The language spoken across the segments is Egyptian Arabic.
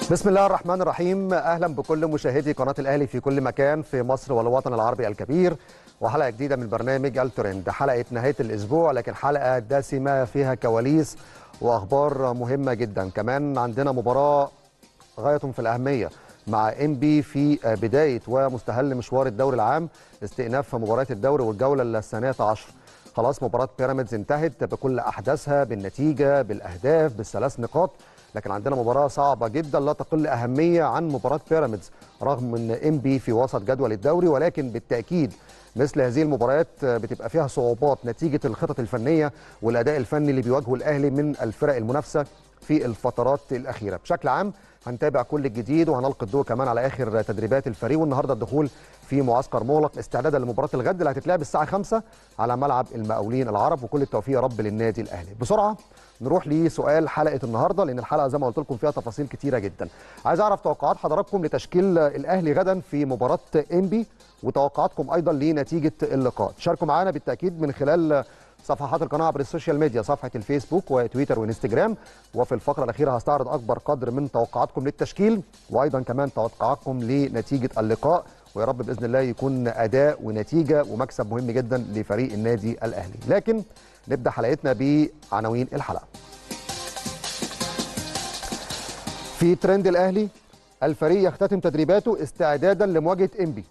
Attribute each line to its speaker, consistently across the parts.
Speaker 1: بسم الله الرحمن الرحيم اهلا بكل مشاهدي قناه الاهلي في كل مكان في مصر والوطن العربي الكبير وحلقه جديده من برنامج الترند حلقه نهايه الاسبوع لكن حلقه دسمه فيها كواليس واخبار مهمه جدا كمان عندنا مباراه غايه في الاهميه مع ام بي في بدايه ومستهل مشوار الدوري العام استئناف مباريات الدوري والجوله الثانيه عشر خلاص مباراه بيراميدز انتهت بكل احداثها بالنتيجه بالاهداف بالثلاث نقاط لكن عندنا مباراه صعبه جدا لا تقل اهميه عن مباراه بيراميدز رغم ان ام بي في وسط جدول الدوري ولكن بالتاكيد مثل هذه المباريات بتبقى فيها صعوبات نتيجه الخطط الفنيه والاداء الفني اللي بيواجهه الاهلي من الفرق المنافسه في الفترات الاخيره بشكل عام هنتابع كل الجديد وهنلقي الضوء كمان على اخر تدريبات الفريق والنهارده الدخول في معسكر مغلق استعدادا لمباراه الغد اللي هتتلعب الساعه 5 على ملعب المقاولين العرب وكل التوفيق يا رب للنادي الاهلي بسرعه نروح لسؤال حلقه النهارده لان الحلقه زي ما قلت لكم فيها تفاصيل كتيره جدا عايز اعرف توقعات حضراتكم لتشكيل الاهلي غدا في مباراه انبي وتوقعاتكم ايضا لنتيجه اللقاء شاركوا معنا بالتاكيد من خلال صفحات القناه عبر السوشيال ميديا صفحه الفيسبوك وتويتر وانستجرام وفي الفقره الاخيره هستعرض اكبر قدر من توقعاتكم للتشكيل وايضا كمان توقعاتكم لنتيجه اللقاء ويا رب باذن الله يكون اداء ونتيجه ومكسب مهم جدا لفريق النادي الاهلي لكن نبدا حلقتنا بعناوين الحلقه في ترند الاهلي الفريق يختتم تدريباته استعدادا لمواجهه انبي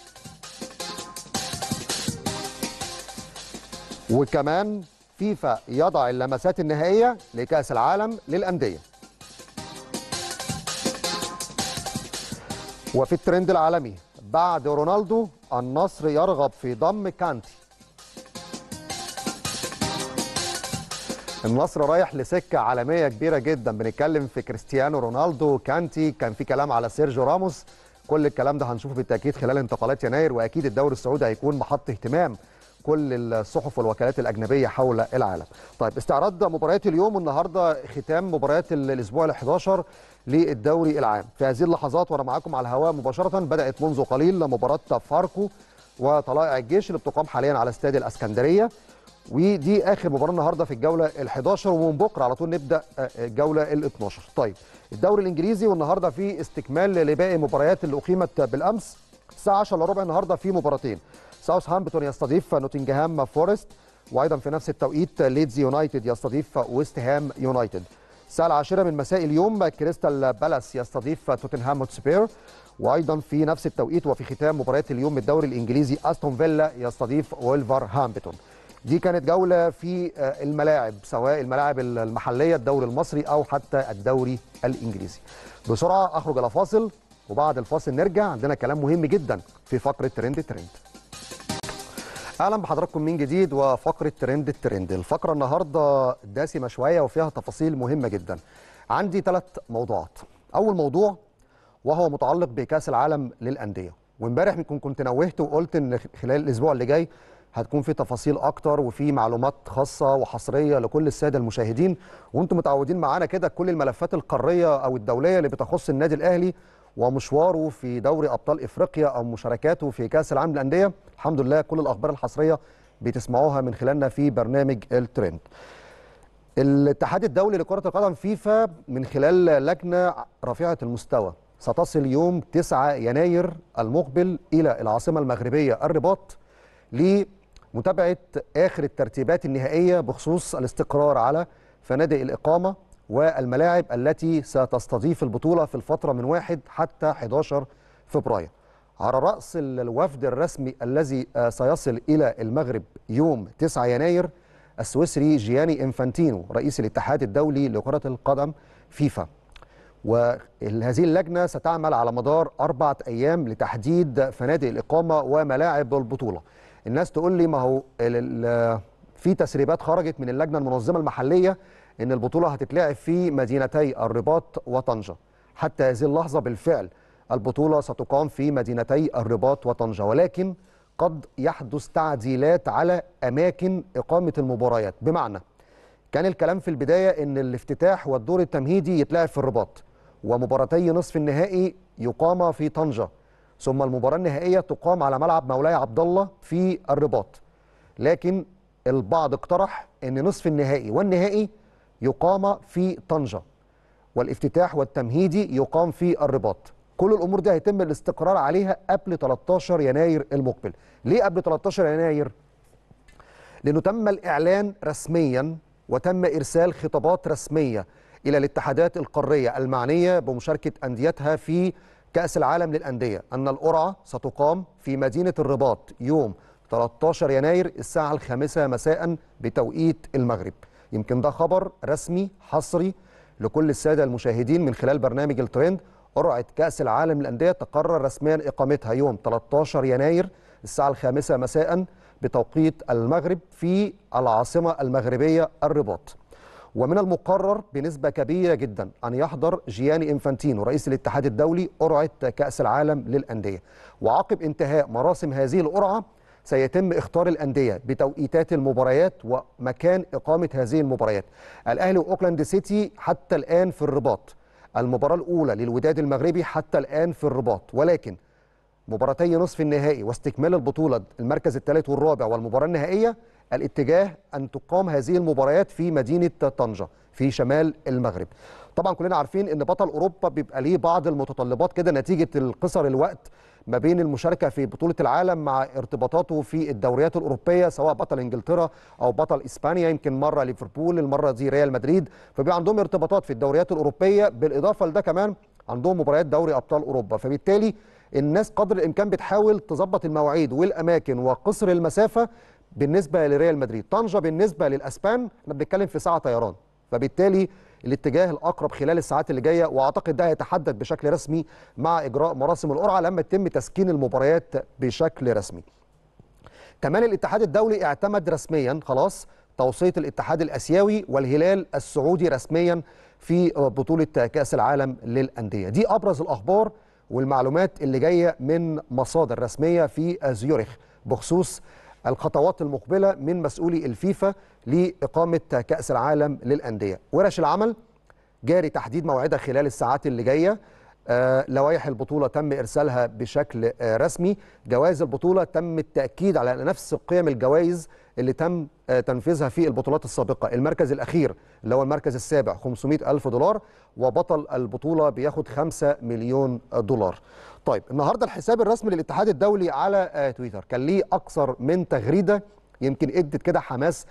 Speaker 1: وكمان فيفا يضع اللمسات النهائيه لكاس العالم للانديه وفي الترند العالمي بعد رونالدو النصر يرغب في ضم كانتي النصر رايح لسكه عالميه كبيره جدا بنتكلم في كريستيانو رونالدو كانتي كان في كلام على سيرجيو راموس كل الكلام ده هنشوفه بالتاكيد خلال انتقالات يناير واكيد الدوري السعودي هيكون محط اهتمام كل الصحف والوكالات الاجنبيه حول العالم. طيب استعراض مباريات اليوم والنهارده ختام مباريات الاسبوع ال11 للدوري العام. في هذه اللحظات وانا معاكم على الهواء مباشره بدات منذ قليل مباراه فاركو وطلائع الجيش اللي بتقام حاليا على استاد الاسكندريه. ودي اخر مباراه النهارده في الجوله ال11 ومن بكره على طول نبدا الجوله ال12. طيب الدوري الانجليزي والنهارده في استكمال لباقي المباريات اللي اقيمت بالامس الساعه 10 الا ربع النهارده في مباراتين. ساوثهامبتون يستضيف نوتنجهام فورست وايضا في نفس التوقيت ليدز يونايتد يستضيف ويست هام يونايتد الساعه العاشرة من مساء اليوم كريستال بالاس يستضيف توتنهام هوتسبير وايضا في نفس التوقيت وفي ختام مباريات اليوم الدوري الانجليزي استون فيلا يستضيف ويلفرهامبتون دي كانت جوله في الملاعب سواء الملاعب المحليه الدوري المصري او حتى الدوري الانجليزي بسرعه اخرج الى فاصل وبعد الفاصل نرجع عندنا كلام مهم جدا في فقره ترند ترند اهلا بحضراتكم من جديد وفقره ترند الترند الفقره النهارده دسمه شويه وفيها تفاصيل مهمه جدا عندي ثلاث موضوعات اول موضوع وهو متعلق بكاس العالم للانديه وامبارح يمكن كنت نوهت وقلت ان خلال الاسبوع اللي جاي هتكون في تفاصيل اكتر وفي معلومات خاصه وحصريه لكل الساده المشاهدين وانتم متعودين معانا كده كل الملفات القاريه او الدوليه اللي بتخص النادي الاهلي ومشواره في دوري ابطال افريقيا او مشاركاته في كاس العالم للانديه الحمد لله كل الاخبار الحصريه بتسمعوها من خلالنا في برنامج الترند الاتحاد الدولي لكره القدم فيفا من خلال لجنه رفيعه المستوى ستصل يوم 9 يناير المقبل الى العاصمه المغربيه الرباط لمتابعه اخر الترتيبات النهائيه بخصوص الاستقرار على فنادق الاقامه والملاعب التي ستستضيف البطولة في الفترة من 1 حتى 11 فبراير على رأس الوفد الرسمي الذي سيصل إلى المغرب يوم 9 يناير السويسري جياني إنفانتينو رئيس الاتحاد الدولي لكرة القدم فيفا وهذه اللجنة ستعمل على مدار أربعة أيام لتحديد فنادق الإقامة وملاعب البطولة الناس تقول لي ما هو في تسريبات خرجت من اللجنة المنظمة المحلية ان البطوله هتتلعب في مدينتي الرباط وطنجه حتى هذه اللحظه بالفعل البطوله ستقام في مدينتي الرباط وطنجه ولكن قد يحدث تعديلات على اماكن اقامه المباريات بمعنى كان الكلام في البدايه ان الافتتاح والدور التمهيدي يتلعب في الرباط ومباراتي نصف النهائي يقام في طنجه ثم المباراه النهائيه تقام على ملعب مولاي عبد الله في الرباط لكن البعض اقترح ان نصف النهائي والنهائي يقام في طنجة والافتتاح والتمهيدي يقام في الرباط كل الامور دي هيتم الاستقرار عليها قبل 13 يناير المقبل ليه قبل 13 يناير لانه تم الاعلان رسميا وتم ارسال خطابات رسميه الى الاتحادات القاريه المعنيه بمشاركه انديتها في كاس العالم للانديه ان القرعه ستقام في مدينه الرباط يوم 13 يناير الساعه الخامسه مساء بتوقيت المغرب يمكن ده خبر رسمي حصري لكل الساده المشاهدين من خلال برنامج الترند قرعه كاس العالم للانديه تقرر رسميا اقامتها يوم 13 يناير الساعه الخامسه مساء بتوقيت المغرب في العاصمه المغربيه الرباط ومن المقرر بنسبة كبيرة جدا أن يحضر جياني إنفانتينو رئيس الاتحاد الدولي قرعة كأس العالم للأندية وعقب انتهاء مراسم هذه القرعة سيتم اختار الأندية بتوقيتات المباريات ومكان إقامة هذه المباريات الأهلي وأوكلاند سيتي حتى الآن في الرباط المباراة الأولى للوداد المغربي حتى الآن في الرباط ولكن مباراتي نصف النهائي واستكمال البطولة المركز الثالث والرابع والمباراة النهائية الاتجاه أن تقام هذه المباريات في مدينة طنجة في شمال المغرب طبعا كلنا عارفين ان بطل اوروبا بيبقى ليه بعض المتطلبات كده نتيجه القصر الوقت ما بين المشاركه في بطوله العالم مع ارتباطاته في الدوريات الاوروبيه سواء بطل انجلترا او بطل اسبانيا يمكن مره ليفربول المره دي ريال مدريد فبيبقى عندهم ارتباطات في الدوريات الاوروبيه بالاضافه لده كمان عندهم مباريات دوري ابطال اوروبا فبالتالي الناس قدر الامكان بتحاول تظبط المواعيد والاماكن وقصر المسافه بالنسبه لريال مدريد طنجه بالنسبه للاسبان احنا بنتكلم في ساعه طيران فبالتالي الاتجاه الاقرب خلال الساعات اللي جايه واعتقد ده هيتحدد بشكل رسمي مع اجراء مراسم القرعه لما يتم تسكين المباريات بشكل رسمي كمان الاتحاد الدولي اعتمد رسميا خلاص توصيه الاتحاد الاسيوي والهلال السعودي رسميا في بطوله كاس العالم للانديه دي ابرز الاخبار والمعلومات اللي جايه من مصادر رسميه في زيورخ بخصوص الخطوات المقبله من مسؤولي الفيفا لاقامه كاس العالم للانديه ورش العمل جاري تحديد موعدها خلال الساعات اللي جايه آه لوائح البطوله تم ارسالها بشكل آه رسمي جوائز البطوله تم التاكيد على نفس قيم الجوائز اللي تم آه تنفيذها في البطولات السابقه المركز الاخير اللي هو المركز السابع 500 ألف دولار وبطل البطولة بياخد 5 مليون دولار طيب النهاردة الحساب الرسمي للاتحاد الدولي على تويتر كان ليه أكثر من تغريدة يمكن ادت كده حماس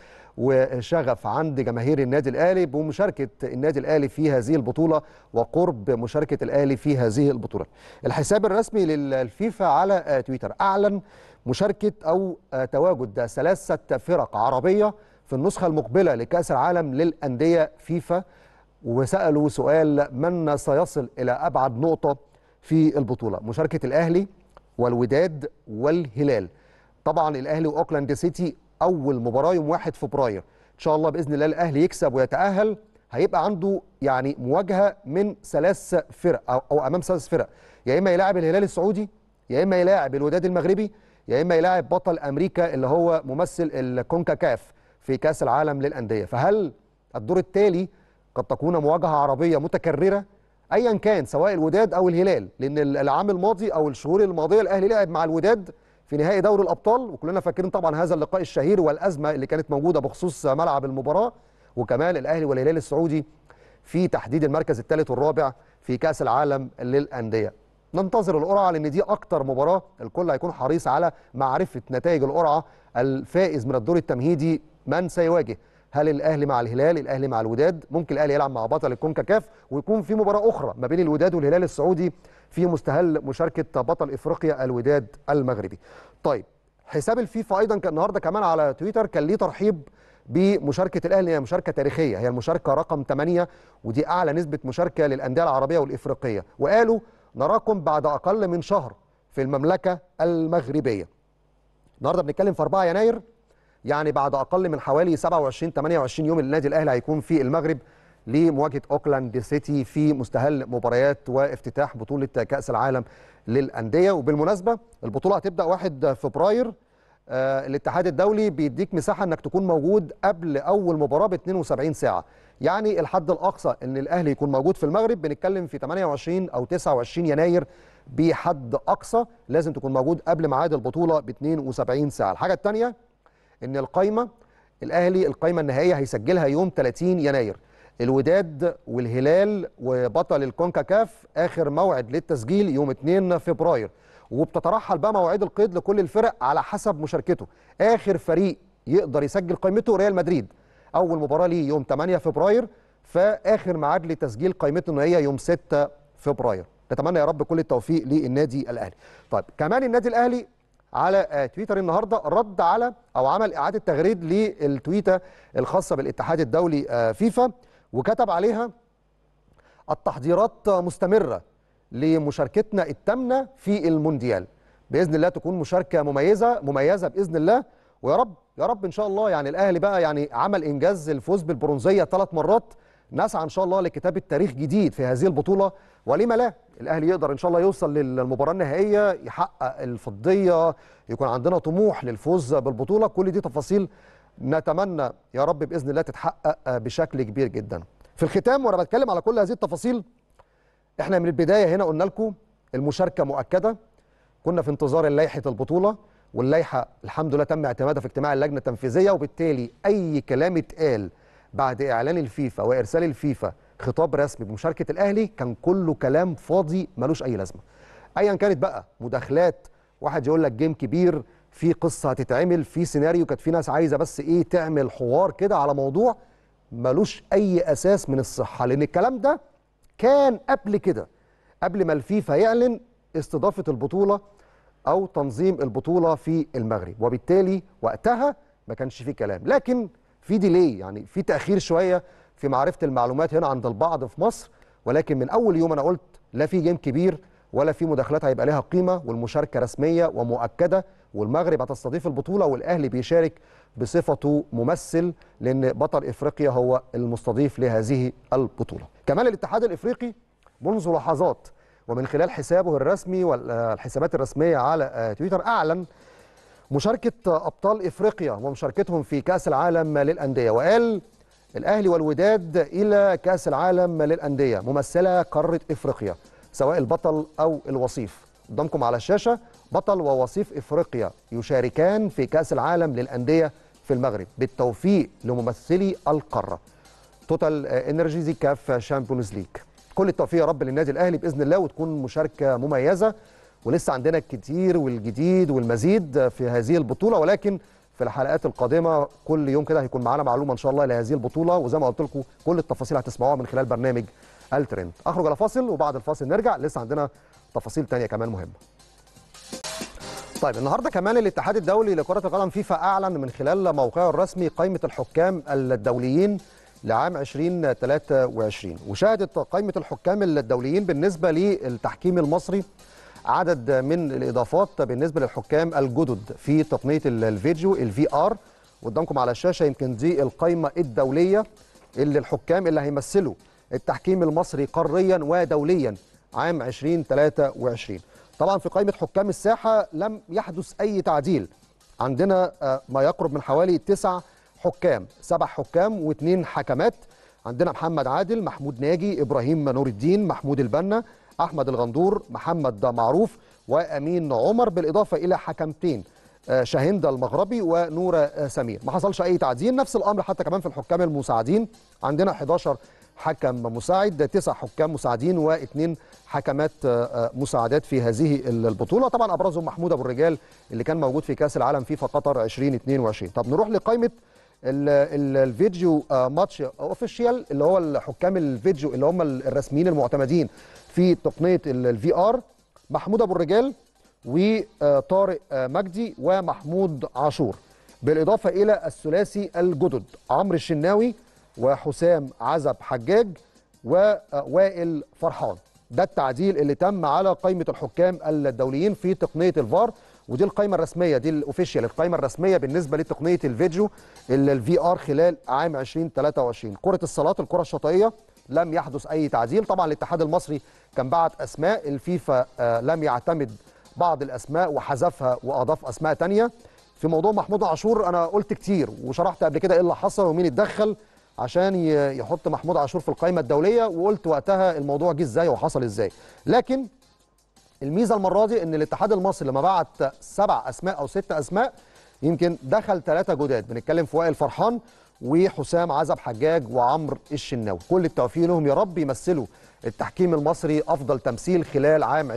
Speaker 1: وشغف عند جماهير النادي الاهلي بمشاركه النادي الاهلي في هذه البطوله وقرب مشاركه الاهلي في هذه البطوله. الحساب الرسمي للفيفا على تويتر اعلن مشاركه او تواجد ثلاثه فرق عربيه في النسخه المقبله لكاس العالم للانديه فيفا وسالوا سؤال من سيصل الى ابعد نقطه في البطوله مشاركه الاهلي والوداد والهلال طبعا الاهلي واوكلاند سيتي اول مباراه يوم 1 فبراير ان شاء الله باذن الله الاهلي يكسب ويتاهل هيبقى عنده يعني مواجهه من ثلاث فرق او, أو امام ثلاث فرق يا اما يلاعب الهلال السعودي يا اما يلاعب الوداد المغربي يا اما يلاعب بطل امريكا اللي هو ممثل الكونكاكاف في كاس العالم للانديه فهل الدور التالي قد تكون مواجهه عربيه متكرره ايا كان سواء الوداد او الهلال لان العام الماضي او الشهور الماضيه الاهلي لعب مع الوداد في نهائي دوري الابطال وكلنا فاكرين طبعا هذا اللقاء الشهير والازمه اللي كانت موجوده بخصوص ملعب المباراه وكمان الاهلي والهلال السعودي في تحديد المركز الثالث والرابع في كاس العالم للانديه ننتظر القرعه لان دي اكتر مباراه الكل هيكون حريص على معرفه نتائج القرعه الفائز من الدور التمهيدي من سيواجه هل الاهلي مع الهلال الاهلي مع الوداد ممكن الاهلي يلعب مع بطل الكونكاكاف ويكون في مباراه اخرى ما بين الوداد والهلال السعودي في مستهل مشاركه بطل افريقيا الوداد المغربي طيب حساب الفيفا ايضا كان النهارده كمان على تويتر كان ليه ترحيب بمشاركه الاهلي هي مشاركه تاريخيه هي المشاركه رقم 8 ودي اعلى نسبه مشاركه للانديه العربيه والافريقيه وقالوا نراكم بعد اقل من شهر في المملكه المغربيه النهارده بنتكلم في 4 يناير يعني بعد اقل من حوالي 27 28 يوم النادي الاهلي هيكون في المغرب لمواجهه اوكلاند سيتي في مستهل مباريات وافتتاح بطوله كاس العالم للانديه وبالمناسبه البطوله هتبدا 1 فبراير آه الاتحاد الدولي بيديك مساحه انك تكون موجود قبل اول مباراه ب 72 ساعه يعني الحد الاقصى ان الاهلي يكون موجود في المغرب بنتكلم في 28 او 29 يناير بحد اقصى لازم تكون موجود قبل ميعاد البطوله ب 72 ساعه الحاجه الثانيه ان القايمه الاهلي القايمه النهائيه هيسجلها يوم 30 يناير الوداد والهلال وبطل الكونكاكاف اخر موعد للتسجيل يوم 2 فبراير وبتترحل بقى مواعيد القيد لكل الفرق على حسب مشاركته اخر فريق يقدر يسجل قائمته ريال مدريد اول مباراه ليه يوم 8 فبراير فاخر ميعاد لتسجيل قائمته ان هي يوم 6 فبراير نتمنى يا رب كل التوفيق للنادي الاهلي طيب كمان النادي الاهلي على آه، تويتر النهارده رد على او عمل اعاده تغريد للتويته الخاصه بالاتحاد الدولي آه، فيفا وكتب عليها التحضيرات مستمره لمشاركتنا الثامنه في المونديال باذن الله تكون مشاركه مميزه مميزه باذن الله ويا رب يا رب ان شاء الله يعني الاهلي بقى يعني عمل انجاز الفوز بالبرونزيه ثلاث مرات نسعى ان شاء الله لكتابه تاريخ جديد في هذه البطوله ولما لا الاهلي يقدر ان شاء الله يوصل للمباراه النهائيه يحقق الفضيه يكون عندنا طموح للفوز بالبطوله كل دي تفاصيل نتمنى يا رب باذن الله تتحقق بشكل كبير جدا في الختام وانا بتكلم على كل هذه التفاصيل احنا من البدايه هنا قلنا لكم المشاركه مؤكده كنا في انتظار لائحه البطوله واللائحه الحمد لله تم اعتمادها في اجتماع اللجنه التنفيذيه وبالتالي اي كلام اتقال بعد اعلان الفيفا وارسال الفيفا خطاب رسمي بمشاركه الاهلي كان كله كلام فاضي ملوش اي لازمه ايا كانت بقى مداخلات واحد يقول لك جيم كبير في قصه هتتعمل في سيناريو كانت في ناس عايزه بس ايه تعمل حوار كده على موضوع ملوش اي اساس من الصحه لان الكلام ده كان قبل كده قبل ما الفيفا يعلن استضافه البطوله او تنظيم البطوله في المغرب وبالتالي وقتها ما كانش فيه كلام لكن في ديلي يعني في تاخير شويه في معرفه المعلومات هنا عند البعض في مصر ولكن من اول يوم انا قلت لا في جيم كبير ولا في مداخلات هيبقى لها قيمه والمشاركه رسميه ومؤكده والمغرب هتستضيف البطوله والاهلي بيشارك بصفته ممثل لان بطل افريقيا هو المستضيف لهذه البطوله. كمان الاتحاد الافريقي منذ لحظات ومن خلال حسابه الرسمي والحسابات الرسميه على تويتر اعلن مشاركه ابطال افريقيا ومشاركتهم في كاس العالم للانديه وقال الاهلي والوداد الى كاس العالم للانديه ممثله قاره افريقيا سواء البطل او الوصيف قدامكم على الشاشه بطل ووصيف افريقيا يشاركان في كاس العالم للانديه في المغرب بالتوفيق لممثلي القاره توتال انرجيزي كاف شامبيونز ليج كل التوفيق يا رب للنادي الاهلي باذن الله وتكون مشاركه مميزه ولسه عندنا الكتير والجديد والمزيد في هذه البطوله ولكن في الحلقات القادمه كل يوم كده هيكون معانا معلومه ان شاء الله لهذه البطوله وزي ما قلت لكم كل التفاصيل هتسمعوها من خلال برنامج الترند اخرج على فاصل وبعد الفاصل نرجع لسه عندنا تفاصيل تانية كمان مهمه طيب النهارده كمان الاتحاد الدولي لكره القدم فيفا اعلن من خلال موقعه الرسمي قائمه الحكام الدوليين لعام 2023 وشهدت قائمه الحكام الدوليين بالنسبه للتحكيم المصري عدد من الاضافات بالنسبه للحكام الجدد في تقنيه الفيديو الفي ار قدامكم على الشاشه يمكن دي القائمه الدوليه اللي الحكام اللي هيمثلوا التحكيم المصري قاريا ودوليا عام 2023 طبعا في قائمه حكام الساحه لم يحدث اي تعديل عندنا ما يقرب من حوالي تسع حكام سبع حكام واثنين حكمات عندنا محمد عادل محمود ناجي ابراهيم نور الدين محمود البنا احمد الغندور محمد معروف وامين عمر بالاضافه الى حكمتين شاهندة المغربي ونورة سمير ما حصلش اي تعديل نفس الامر حتى كمان في الحكام المساعدين عندنا 11 حكم مساعد تسع حكام مساعدين واثنين حكمات مساعدات في هذه البطوله طبعا ابرزهم محمود ابو الرجال اللي كان موجود في كاس العالم فيفا قطر 2022 طب نروح لقائمه الفيديو ماتش اوفيشال اللي هو الحكام الفيديو اللي هم الرسميين المعتمدين في تقنيه الفي ار محمود ابو الرجال وطارق مجدي ومحمود عاشور بالاضافه الى الثلاثي الجدد عمرو الشناوي وحسام عزب حجاج ووائل فرحان ده التعديل اللي تم على قائمه الحكام الدوليين في تقنيه الفار ودي القائمه الرسميه دي الاوفيشال القائمه الرسميه بالنسبه لتقنيه الفيديو الفي ار خلال عام 2023 كره الصالات الكره الشاطئيه لم يحدث اي تعديل طبعا الاتحاد المصري كان بعت اسماء الفيفا لم يعتمد بعض الاسماء وحذفها واضاف اسماء تانية في موضوع محمود عاشور انا قلت كتير وشرحت قبل كده ايه اللي حصل ومين اتدخل عشان يحط محمود عاشور في القائمه الدوليه وقلت وقتها الموضوع جه ازاي وحصل ازاي لكن الميزه المره دي ان الاتحاد المصري لما بعت سبع اسماء او ست اسماء يمكن دخل ثلاثه جداد بنتكلم في وائل فرحان وحسام عزب حجاج وعمرو الشناوي كل التوفيق لهم يا رب يمثلوا التحكيم المصري افضل تمثيل خلال عام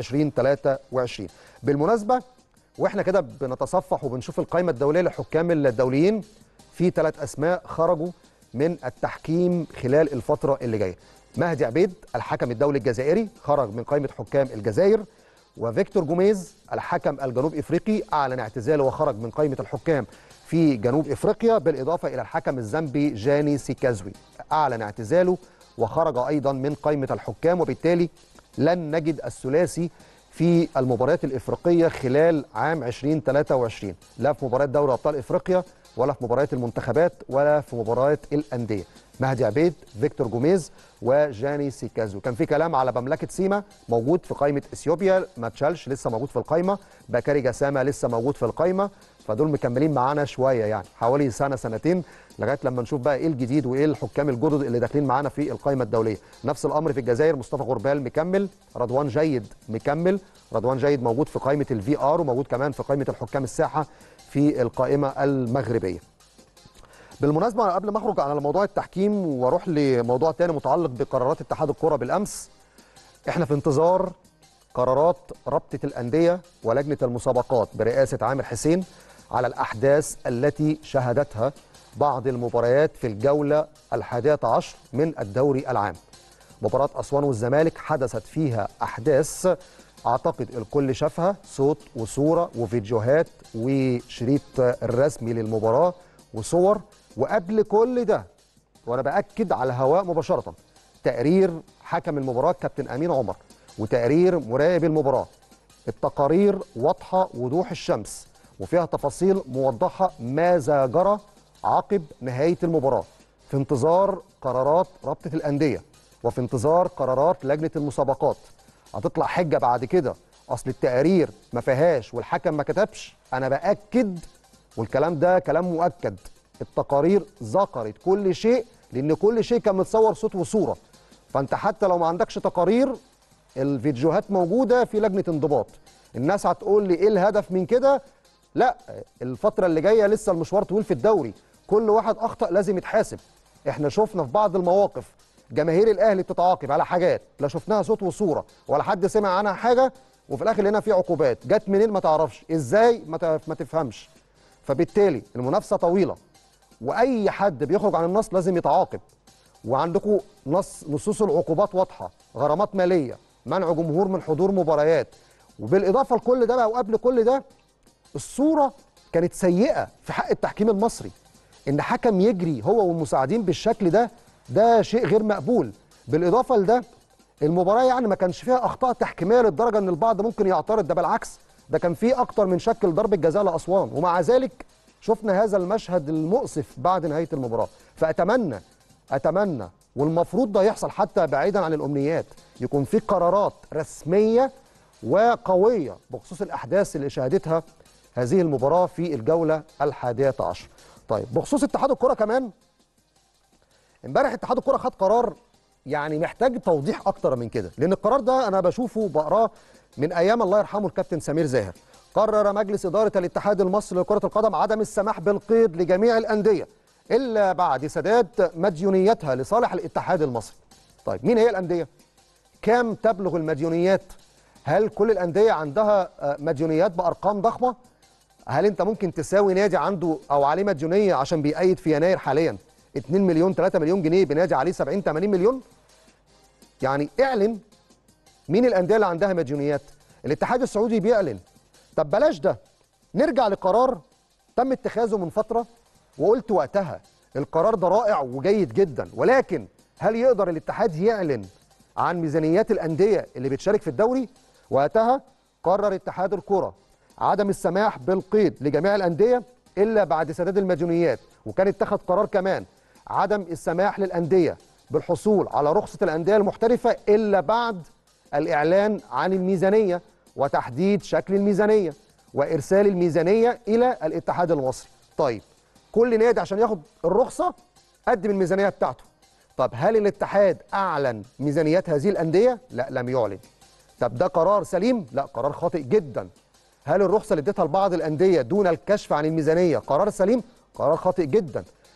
Speaker 1: 2023 بالمناسبه واحنا كده بنتصفح وبنشوف القائمه الدوليه للحكام الدوليين في ثلاث اسماء خرجوا من التحكيم خلال الفتره اللي جايه مهدي عبيد الحكم الدولي الجزائري خرج من قائمه حكام الجزائر وفيكتور جوميز الحكم الجنوب افريقي اعلن اعتزاله وخرج من قائمه الحكام في جنوب افريقيا بالاضافه الى الحكم الزامبي جاني سيكازوي اعلن اعتزاله وخرج ايضا من قائمه الحكام وبالتالي لن نجد الثلاثي في المباريات الافريقيه خلال عام 2023 لا في مباريات دوري ابطال افريقيا ولا في مباريات المنتخبات ولا في مباريات الانديه مهدي عبيد فيكتور جوميز وجاني سيكازو كان في كلام على مملكه سيما موجود في قائمه اثيوبيا ما تشالش لسه موجود في القائمه بكاري جسامه لسه موجود في القائمه فدول مكملين معانا شويه يعني حوالي سنه سنتين لغايه لما نشوف بقى ايه الجديد وايه الحكام الجدد اللي داخلين معانا في القائمه الدوليه نفس الامر في الجزائر مصطفى غربال مكمل رضوان جيد مكمل رضوان جيد موجود في قائمه الفي ار وموجود كمان في قائمه الحكام الساحه في القائمه المغربيه بالمناسبه قبل ما اخرج على موضوع التحكيم واروح لموضوع تاني متعلق بقرارات اتحاد الكره بالامس احنا في انتظار قرارات رابطه الانديه ولجنه المسابقات برئاسه عامر حسين على الاحداث التي شهدتها بعض المباريات في الجوله الحادية عشر من الدوري العام مباراه اسوان والزمالك حدثت فيها احداث اعتقد الكل شافها صوت وصوره وفيديوهات وشريط الرسمي للمباراه وصور وقبل كل ده وانا باكد على الهواء مباشره تقرير حكم المباراه كابتن امين عمر وتقرير مراقب المباراه التقارير واضحه وضوح الشمس وفيها تفاصيل موضحه ماذا جرى عقب نهايه المباراه في انتظار قرارات رابطه الانديه وفي انتظار قرارات لجنه المسابقات هتطلع حجه بعد كده اصل التقارير ما فيهاش والحكم ما كتبش انا باكد والكلام ده كلام مؤكد التقارير ذكرت كل شيء لان كل شيء كان متصور صوت وصوره فانت حتى لو ما عندكش تقارير الفيديوهات موجوده في لجنه انضباط الناس هتقول لي ايه الهدف من كده لا الفتره اللي جايه لسه المشوار طويل في الدوري كل واحد اخطا لازم يتحاسب احنا شفنا في بعض المواقف جماهير الاهلي بتتعاقب على حاجات لا شفناها صوت وصوره ولا حد سمع عنها حاجه وفي الاخر لقينا في عقوبات جت منين ما تعرفش ازاي ما ما تفهمش فبالتالي المنافسه طويله واي حد بيخرج عن النص لازم يتعاقب وعندكم نص نصوص العقوبات واضحه غرامات ماليه منع جمهور من حضور مباريات وبالاضافه لكل ده بقى وقبل كل ده الصوره كانت سيئه في حق التحكيم المصري ان حكم يجري هو والمساعدين بالشكل ده ده شيء غير مقبول بالاضافه لده المباراه يعني ما كانش فيها اخطاء تحكيميه للدرجه ان البعض ممكن يعترض ده بالعكس ده كان في اكتر من شكل ضربه جزاء لاسوان ومع ذلك شفنا هذا المشهد المؤسف بعد نهايه المباراه فاتمنى اتمنى والمفروض ده يحصل حتى بعيدا عن الامنيات يكون في قرارات رسميه وقويه بخصوص الاحداث اللي شهدتها هذه المباراه في الجوله الحادية عشر طيب بخصوص اتحاد الكره كمان امبارح اتحاد الكره خد قرار يعني محتاج توضيح اكتر من كده لان القرار ده انا بشوفه بقراه من ايام الله يرحمه الكابتن سمير زاهر قرر مجلس اداره الاتحاد المصري لكره القدم عدم السماح بالقيد لجميع الانديه الا بعد سداد مديونيتها لصالح الاتحاد المصري طيب مين هي الانديه كم تبلغ المديونيات هل كل الانديه عندها مديونيات بارقام ضخمه هل انت ممكن تساوي نادي عنده او عليه مديونيه عشان بيأيد في يناير حاليا 2 مليون 3 مليون جنيه بنادي عليه 70 80 مليون يعني اعلن مين الانديه اللي عندها مديونيات الاتحاد السعودي بيعلن طب بلاش ده نرجع لقرار تم اتخاذه من فتره وقلت وقتها القرار ده رائع وجيد جدا ولكن هل يقدر الاتحاد يعلن عن ميزانيات الانديه اللي بتشارك في الدوري وقتها قرر اتحاد الكره عدم السماح بالقيد لجميع الانديه الا بعد سداد المديونيات وكان اتخذ قرار كمان عدم السماح للانديه بالحصول على رخصه الانديه المحترفه الا بعد الاعلان عن الميزانيه وتحديد شكل الميزانيه وارسال الميزانيه الى الاتحاد المصري طيب كل نادي عشان ياخد الرخصه قدم الميزانيه بتاعته طب هل الاتحاد اعلن ميزانيات هذه الانديه لا لم يعلن طب ده قرار سليم لا قرار خاطئ جدا هل الرخصه اللي اديتها لبعض الانديه دون الكشف عن الميزانيه قرار سليم قرار خاطئ جدا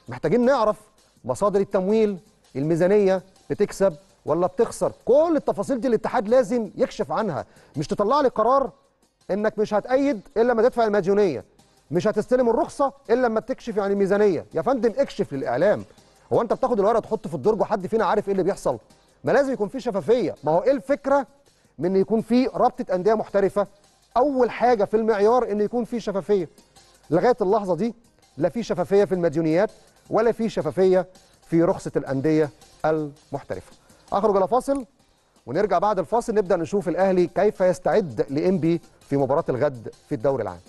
Speaker 1: محتاجين نعرف مصادر التمويل الميزانيه بتكسب ولا بتخسر كل التفاصيل دي الاتحاد لازم يكشف عنها مش تطلع لي قرار انك مش هتأيد الا لما تدفع المديونيه مش هتستلم الرخصه الا لما تكشف عن الميزانيه يا فندم اكشف للاعلام هو انت بتاخد الورقه تحطه في الدرج وحد فينا عارف ايه اللي بيحصل ما لازم يكون في شفافيه ما هو ايه الفكره من ان يكون في رابطه انديه محترفه اول حاجه في المعيار ان يكون في شفافيه لغايه اللحظه دي لا في شفافيه في المديونيات ولا في شفافيه في رخصه الانديه المحترفه اخرج الى فاصل ونرجع بعد الفاصل نبدا نشوف الاهلي كيف يستعد لانبي في مباراه الغد في الدوري العام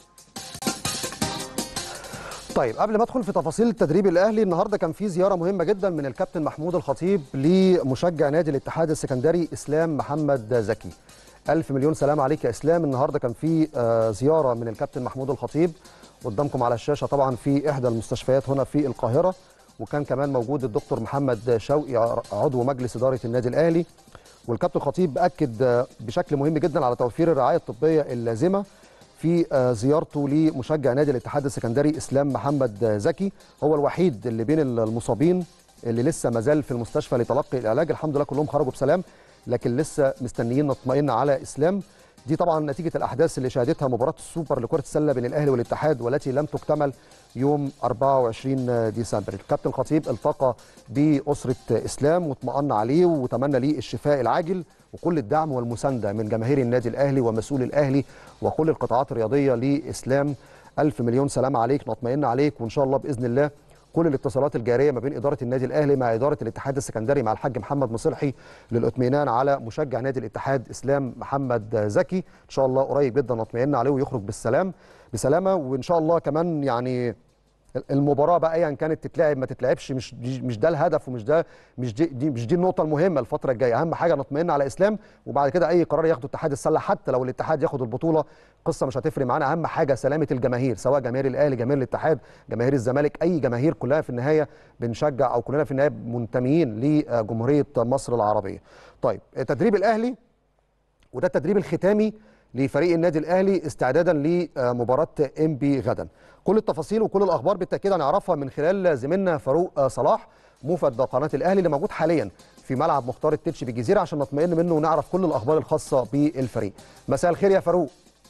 Speaker 1: طيب قبل ما ادخل في تفاصيل التدريب الاهلي النهارده كان في زياره مهمه جدا من الكابتن محمود الخطيب لمشجع نادي الاتحاد السكندري اسلام محمد زكي ألف مليون سلام عليك يا اسلام النهارده كان في آه، زياره من الكابتن محمود الخطيب قدامكم على الشاشه طبعا في احدى المستشفيات هنا في القاهره وكان كمان موجود الدكتور محمد شوقي عضو مجلس اداره النادي الاهلي والكابتن الخطيب اكد آه، بشكل مهم جدا على توفير الرعايه الطبيه اللازمه في آه، زيارته لمشجع نادي الاتحاد السكندري اسلام محمد زكي هو الوحيد اللي بين المصابين اللي لسه ما زال في المستشفى لتلقي العلاج الحمد لله كلهم خرجوا بسلام لكن لسه مستنيين نطمئن على اسلام دي طبعا نتيجه الاحداث اللي شهدتها مباراه السوبر لكره السله بين الاهلي والاتحاد والتي لم تكتمل يوم 24 ديسمبر الكابتن الخطيب التقى باسره اسلام واطمأن عليه وتمنى ليه الشفاء العاجل وكل الدعم والمسانده من جماهير النادي الاهلي ومسؤول الاهلي وكل القطاعات الرياضيه لاسلام ألف مليون سلام عليك نطمئن عليك وإن شاء الله بإذن الله كل الاتصالات الجاريه ما بين اداره النادي الاهلي مع اداره الاتحاد السكندري مع الحاج محمد مصلحي للاطمئنان على مشجع نادي الاتحاد اسلام محمد زكي ان شاء الله قريب جدا نطمئن عليه ويخرج بالسلام بسلامه وان شاء الله كمان يعني المباراه بقى ايا كانت تتلعب ما تتلعبش مش مش ده الهدف ومش ده مش دي, دي مش دي النقطه المهمه الفتره الجايه اهم حاجه نطمئن على اسلام وبعد كده اي قرار ياخده اتحاد السله حتى لو الاتحاد ياخد البطوله قصه مش هتفرق معانا اهم حاجه سلامه الجماهير سواء جماهير الاهلي جماهير الاتحاد جماهير الزمالك اي جماهير كلها في النهايه بنشجع او كلنا في النهايه منتميين لجمهوريه مصر العربيه طيب تدريب الاهلي وده التدريب الختامي لفريق النادي الاهلي استعدادا لمباراه ام بي غدا كل التفاصيل وكل الاخبار بالتاكيد هنعرفها من خلال زميلنا فاروق صلاح موفد قناه الاهلي اللي موجود حاليا في ملعب مختار التتش بالجزيره عشان نطمئن منه ونعرف كل الاخبار الخاصه بالفريق مساء الخير يا فاروق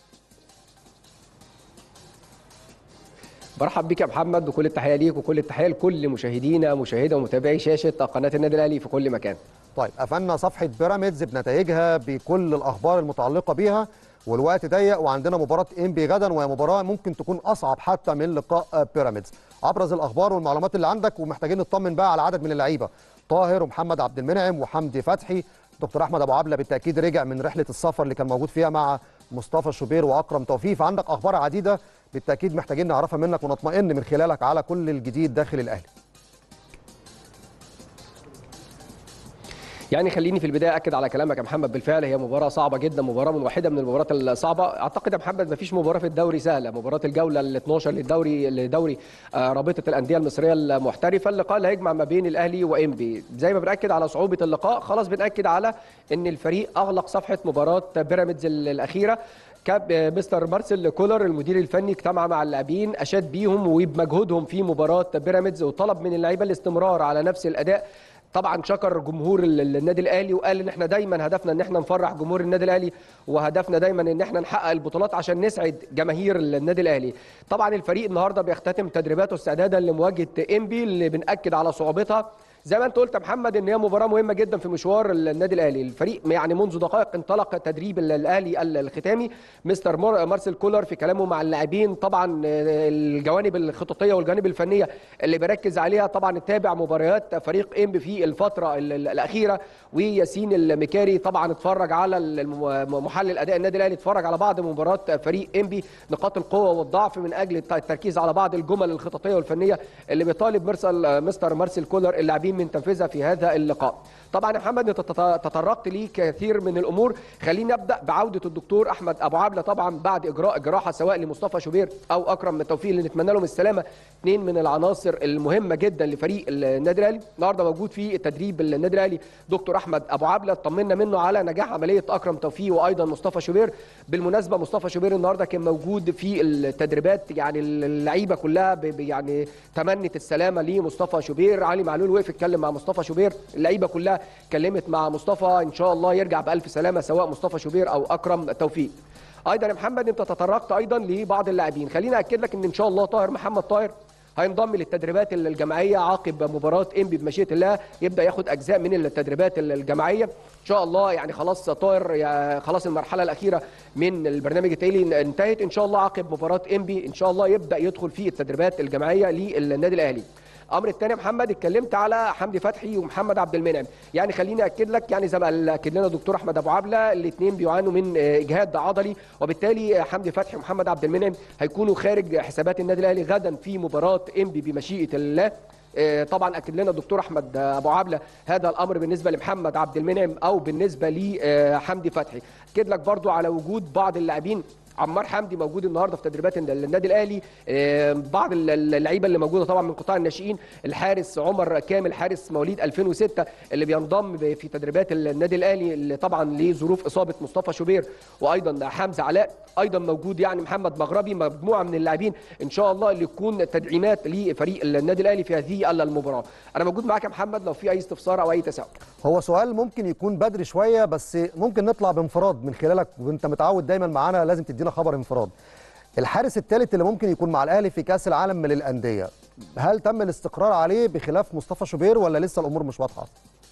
Speaker 2: برحب بك يا محمد وكل التحيه ليك وكل التحيه لكل مشاهدينا مشاهده ومتابعي شاشه قناه النادي الاهلي في كل مكان
Speaker 1: طيب قفلنا صفحه بيراميدز بنتائجها بكل الاخبار المتعلقه بيها والوقت ضيق وعندنا مباراه انبي غدا وهي مباراه ممكن تكون اصعب حتى من لقاء بيراميدز ابرز الاخبار والمعلومات اللي عندك ومحتاجين نطمن بقى على عدد من اللعيبه طاهر ومحمد عبد المنعم وحمدي فتحي دكتور احمد ابو عبله بالتاكيد رجع من رحله السفر اللي كان موجود فيها مع مصطفى شوبير واكرم توفيق فعندك اخبار عديده بالتاكيد محتاجين نعرفها منك ونطمئن من خلالك على كل الجديد داخل الاهلي
Speaker 2: يعني خليني في البدايه اكد على كلامك يا محمد بالفعل هي مباراه صعبه جدا مباراه من واحده من المباريات الصعبه اعتقد يا محمد ما فيش مباراه في الدوري سهله مباراه الجوله ال 12 للدوري لدوري آه، رابطه الانديه المصريه المحترفه اللقاء اللي هيجمع ما بين الاهلي وانبي زي ما بناكد على صعوبه اللقاء خلاص بناكد على ان الفريق اغلق صفحه مباراه بيراميدز الاخيره كاب مستر مارسيل كولر المدير الفني اجتمع مع اللاعبين اشاد بيهم وبمجهودهم في مباراه بيراميدز وطلب من اللعيبه الاستمرار على نفس الاداء طبعا شكر جمهور النادي الاهلي وقال ان احنا دايما هدفنا ان احنا نفرح جمهور النادي الاهلي وهدفنا دايما ان احنا نحقق البطولات عشان نسعد جماهير النادي الاهلي طبعا الفريق النهارده بيختتم تدريباته استعدادا لمواجهه انبي اللي بناكد على صعوبتها زي ما انت قلت يا محمد ان هي مباراه مهمه جدا في مشوار النادي الاهلي الفريق يعني منذ دقائق انطلق تدريب الاهلي الختامي مستر مارسيل كولر في كلامه مع اللاعبين طبعا الجوانب الخططيه والجوانب الفنيه اللي بيركز عليها طبعا اتابع مباريات فريق ام في الفتره الاخيره وياسين المكاري طبعا اتفرج على محلل اداء النادي الاهلي اتفرج على بعض مباريات فريق ام بي نقاط القوه والضعف من اجل التركيز على بعض الجمل الخططيه والفنيه اللي بيطالب مرسل مستر مارسيل كولر اللاعبين اللاعبين من تنفيذها في هذا اللقاء طبعا يا محمد انت تط- تطرقت ليه كثير من الامور خليني ابدا بعوده الدكتور احمد ابو عبله طبعا بعد اجراء جراحه سواء لمصطفى شوبير او اكرم توفيق اللي نتمنى لهم السلامه اثنين من العناصر المهمه جدا لفريق النادي الاهلي النهارده موجود في تدريب النادي الاهلي دكتور احمد ابو عبله طمنا منه على نجاح عمليه اكرم توفيق وايضا مصطفى شوبير بالمناسبه مصطفى شوبير النهارده كان موجود في التدريبات يعني اللعيبه كلها ب- ب- يعني تمنت السلامه لمصطفى شوبير علي معلول وقف اتكلم مع مصطفى شوبير اللعيبه كلها اتكلمت مع مصطفى ان شاء الله يرجع بالف سلامه سواء مصطفى شوبير او اكرم توفيق ايضا يا محمد انت تطرقت ايضا لبعض اللاعبين خليني اكد لك ان ان شاء الله طاهر محمد طاهر هينضم للتدريبات الجماعيه عقب مباراه انبي بمشيئه الله يبدا ياخد اجزاء من التدريبات الجماعيه ان شاء الله يعني خلاص طاهر يا- خلاص المرحله الاخيره من البرنامج التاهيلي انتهت ان شاء الله عقب مباراه انبي ان شاء الله يبدا يدخل في التدريبات الجماعيه للنادي الاهلي الامر الثاني يا محمد اتكلمت على حمدي فتحي ومحمد عبد المنعم يعني خليني اكد لك يعني زي ما اكد لنا الدكتور احمد ابو عبله الاثنين بيعانوا من آه، اجهاد عضلي وبالتالي حمدي فتحي ومحمد عبد المنعم هيكونوا خارج حسابات النادي الاهلي غدا في مباراه انبي بمشيئه الله آه، طبعا اكد لنا الدكتور احمد ابو عبله هذا الامر بالنسبه لمحمد عبد المنعم او بالنسبه لحمدي فتحي اكد لك برضو على وجود بعض اللاعبين عمار حمدي موجود النهارده في تدريبات النادي الاهلي آه، بعض اللعيبه اللي موجوده طبعا من قطاع الناشئين الحارس عمر كامل حارس مواليد 2006 اللي بينضم في تدريبات النادي الاهلي اللي طبعا لظروف اصابه مصطفى شوبير وايضا حمزه علاء ايضا موجود يعني محمد مغربي مجموعه من اللاعبين ان شاء الله اللي تكون تدعيمات لفريق النادي الاهلي في هذه المباراه انا موجود معاك يا محمد لو في اي استفسار او اي تساؤل
Speaker 1: هو سؤال ممكن يكون بدري شويه بس ممكن نطلع بانفراد من خلالك وانت متعود دايما معانا لازم تدينا خبر انفراد الحارس الثالث اللي ممكن يكون مع الاهلي في كاس العالم للانديه هل تم الاستقرار عليه بخلاف مصطفى شوبير ولا لسه الامور مش واضحه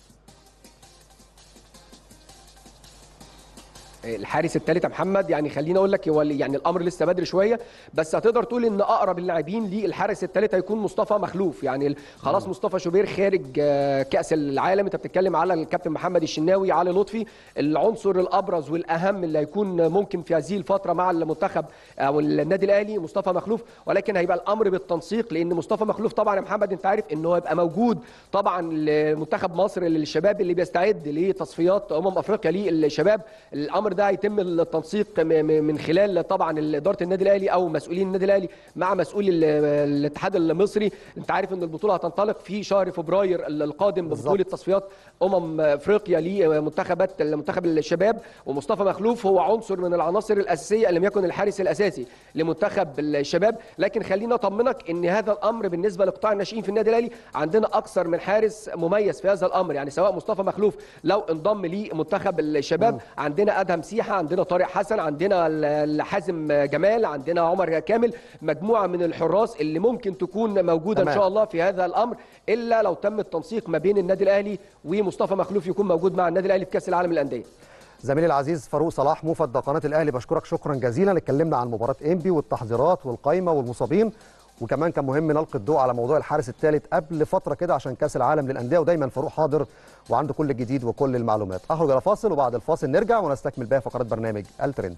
Speaker 2: الحارس الثالث يا محمد يعني خليني اقول لك هو يعني الامر لسه بدري شويه بس هتقدر تقول ان اقرب اللاعبين للحارس الثالث هيكون مصطفى مخلوف يعني خلاص مصطفى شوبير خارج آه، كاس العالم انت بتتكلم على الكابتن محمد الشناوي علي لطفي العنصر الابرز والاهم اللي هيكون ممكن في هذه الفتره مع المنتخب او النادي الاهلي مصطفى مخلوف ولكن هيبقى الامر بالتنسيق لان مصطفى مخلوف طبعا يا محمد انت عارف ان هو يبقى موجود طبعا لمنتخب مصر للشباب اللي بيستعد لتصفيات امم افريقيا للشباب الامر ده هيتم التنسيق م- م- من خلال طبعا اداره النادي الاهلي او مسؤولين النادي الاهلي مع مسؤول ال- الاتحاد المصري انت عارف ان البطوله هتنطلق في شهر فبراير القادم ببطوله تصفيات امم افريقيا لمنتخبات منتخب الشباب ومصطفى مخلوف هو عنصر من العناصر الاساسيه ان لم يكن الحارس الاساسي لمنتخب الشباب لكن خلينا اطمنك ان هذا الامر بالنسبه لقطاع الناشئين في النادي الاهلي عندنا اكثر من حارس مميز في هذا الامر يعني سواء مصطفى مخلوف لو انضم لمنتخب الشباب عندنا ادهم سيحه عندنا طارق حسن عندنا ال- حازم جمال عندنا عمر كامل مجموعه من الحراس اللي ممكن تكون موجوده
Speaker 1: تمام.
Speaker 2: ان شاء الله في هذا الامر الا لو تم التنسيق ما بين النادي الاهلي ومصطفى مخلوف يكون موجود مع النادي الاهلي في كاس العالم للانديه
Speaker 1: زميلي العزيز فاروق صلاح موفد قناه الاهلي بشكرك شكرا جزيلا اتكلمنا عن مباراه انبي والتحضيرات والقايمه والمصابين وكمان كان مهم نلقي الضوء على موضوع الحارس الثالث قبل فتره كده عشان كاس العالم للانديه ودايما فاروق حاضر وعنده كل الجديد وكل المعلومات اخرج الى فاصل وبعد الفاصل نرجع ونستكمل باقي فقرات برنامج الترند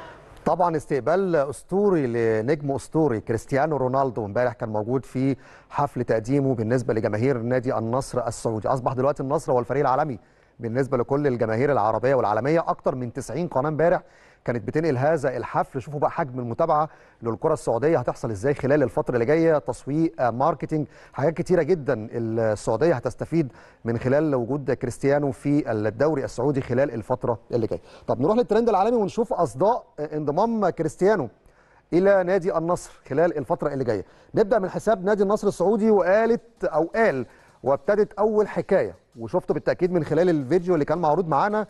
Speaker 1: طبعا استقبال اسطوري لنجم اسطوري كريستيانو رونالدو امبارح كان موجود في حفل تقديمه بالنسبه لجماهير نادي النصر السعودي اصبح دلوقتي النصر هو الفريق العالمي بالنسبه لكل الجماهير العربيه والعالميه اكتر من 90 قناه امبارح كانت بتنقل هذا الحفل شوفوا بقى حجم المتابعه للكره السعوديه هتحصل ازاي خلال الفتره اللي جايه تسويق آه، ماركتينج حاجات كتيره جدا السعوديه هتستفيد من خلال وجود كريستيانو في الدوري السعودي خلال الفتره اللي جايه طب نروح للترند العالمي ونشوف اصداء آه، انضمام كريستيانو الى نادي النصر خلال الفتره اللي جايه نبدا من حساب نادي النصر السعودي وقالت او قال وابتدت اول حكايه وشفته بالتاكيد من خلال الفيديو اللي كان معروض معانا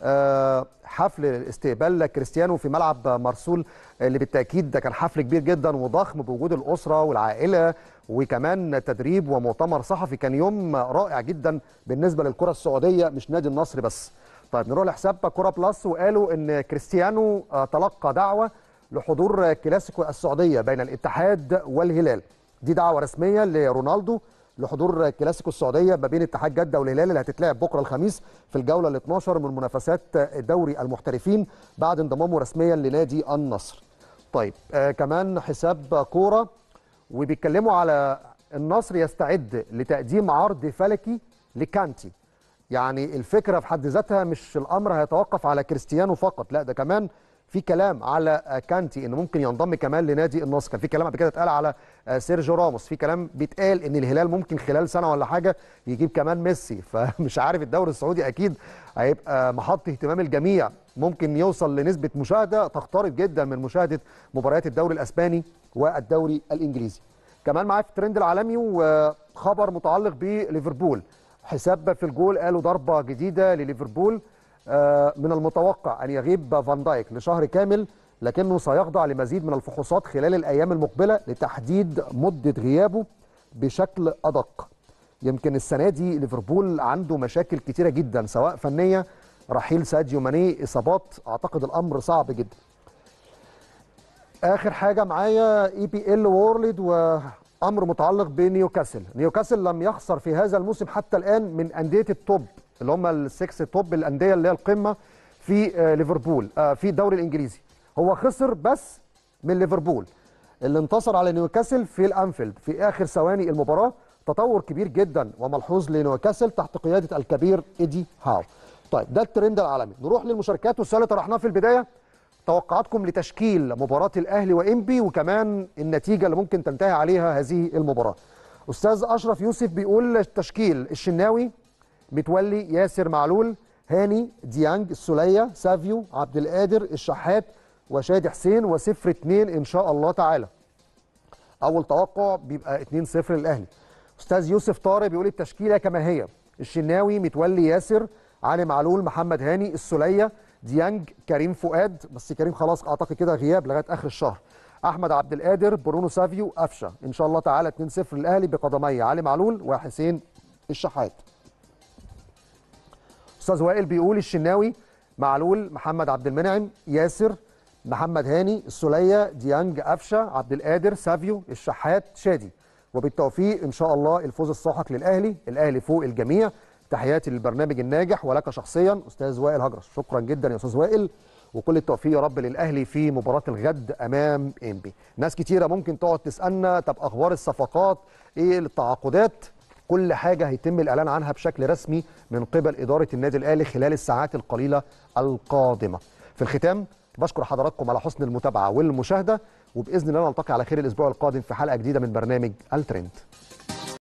Speaker 1: آه، حفل استقبال كريستيانو في ملعب مرسول اللي بالتاكيد ده كان حفل كبير جدا وضخم بوجود الاسره والعائله وكمان تدريب ومؤتمر صحفي كان يوم رائع جدا بالنسبه للكره السعوديه مش نادي النصر بس طيب نروح لحساب كوره بلس وقالوا ان كريستيانو آه، تلقى دعوه لحضور كلاسيكو السعوديه بين الاتحاد والهلال دي دعوه رسميه لرونالدو لحضور كلاسيكو السعوديه ما بين اتحاد جده والهلال اللي هتتلعب بكره الخميس في الجوله ال 12 من منافسات دوري المحترفين بعد انضمامه رسميا لنادي النصر. طيب آه كمان حساب كوره وبيتكلموا على النصر يستعد لتقديم عرض فلكي لكانتي يعني الفكره في حد ذاتها مش الامر هيتوقف على كريستيانو فقط لا ده كمان في كلام على كانتي انه ممكن ينضم كمان لنادي النصر كان في كلام قبل كده اتقال على سيرجيو راموس في كلام بيتقال ان الهلال ممكن خلال سنه ولا حاجه يجيب كمان ميسي فمش عارف الدوري السعودي اكيد هيبقى محط اهتمام الجميع ممكن يوصل لنسبه مشاهده تقترب جدا من مشاهده مباريات الدوري الاسباني والدوري الانجليزي كمان معايا في الترند العالمي وخبر متعلق بليفربول حساب في الجول قالوا ضربه جديده لليفربول من المتوقع ان يغيب فان دايك لشهر كامل لكنه سيخضع لمزيد من الفحوصات خلال الايام المقبله لتحديد مده غيابه بشكل ادق يمكن السنه دي ليفربول عنده مشاكل كتيره جدا سواء فنيه رحيل ساديو ماني اصابات اعتقد الامر صعب جدا اخر حاجه معايا اي بي ال وورلد وامر متعلق بنيوكاسل نيوكاسل لم يخسر في هذا الموسم حتى الان من انديه التوب اللي هم السكس توب الانديه اللي هي القمه في ليفربول في الدوري الانجليزي هو خسر بس من ليفربول اللي انتصر على نيوكاسل في الانفيلد في اخر ثواني المباراه تطور كبير جدا وملحوظ لنيوكاسل تحت قياده الكبير ايدي هاو طيب ده الترند العالمي نروح للمشاركات والسؤال اللي طرحناه في البدايه توقعاتكم لتشكيل مباراه الاهلي وانبي وكمان النتيجه اللي ممكن تنتهي عليها هذه المباراه استاذ اشرف يوسف بيقول التشكيل الشناوي متولي ياسر معلول هاني ديانج السوليه سافيو عبد القادر الشحات وشادي حسين وصفر اتنين ان شاء الله تعالى اول توقع بيبقى 2 0 للاهلي استاذ يوسف طارق بيقول التشكيله كما هي الشناوي متولي ياسر علي معلول محمد هاني السوليه ديانج كريم فؤاد بس كريم خلاص اعتقد كده غياب لغايه اخر الشهر احمد عبد القادر برونو سافيو قفشه ان شاء الله تعالى 2 0 للاهلي بقدمي علي معلول وحسين الشحات استاذ وائل بيقول الشناوي معلول محمد عبد المنعم ياسر محمد هاني السوليه ديانج قفشه عبد القادر سافيو الشحات شادي وبالتوفيق ان شاء الله الفوز الساحق للاهلي الاهلي فوق الجميع تحياتي للبرنامج الناجح ولك شخصيا استاذ وائل هجرس شكرا جدا يا استاذ وائل وكل التوفيق يا رب للاهلي في مباراه الغد امام انبي ناس كتيره ممكن تقعد تسالنا طب اخبار الصفقات ايه التعاقدات كل حاجه هيتم الاعلان عنها بشكل رسمي من قبل اداره النادي الاهلي خلال الساعات القليله القادمه في الختام بشكر حضراتكم على حسن المتابعه والمشاهده وباذن الله نلتقي على خير الاسبوع القادم في حلقه جديده من برنامج الترند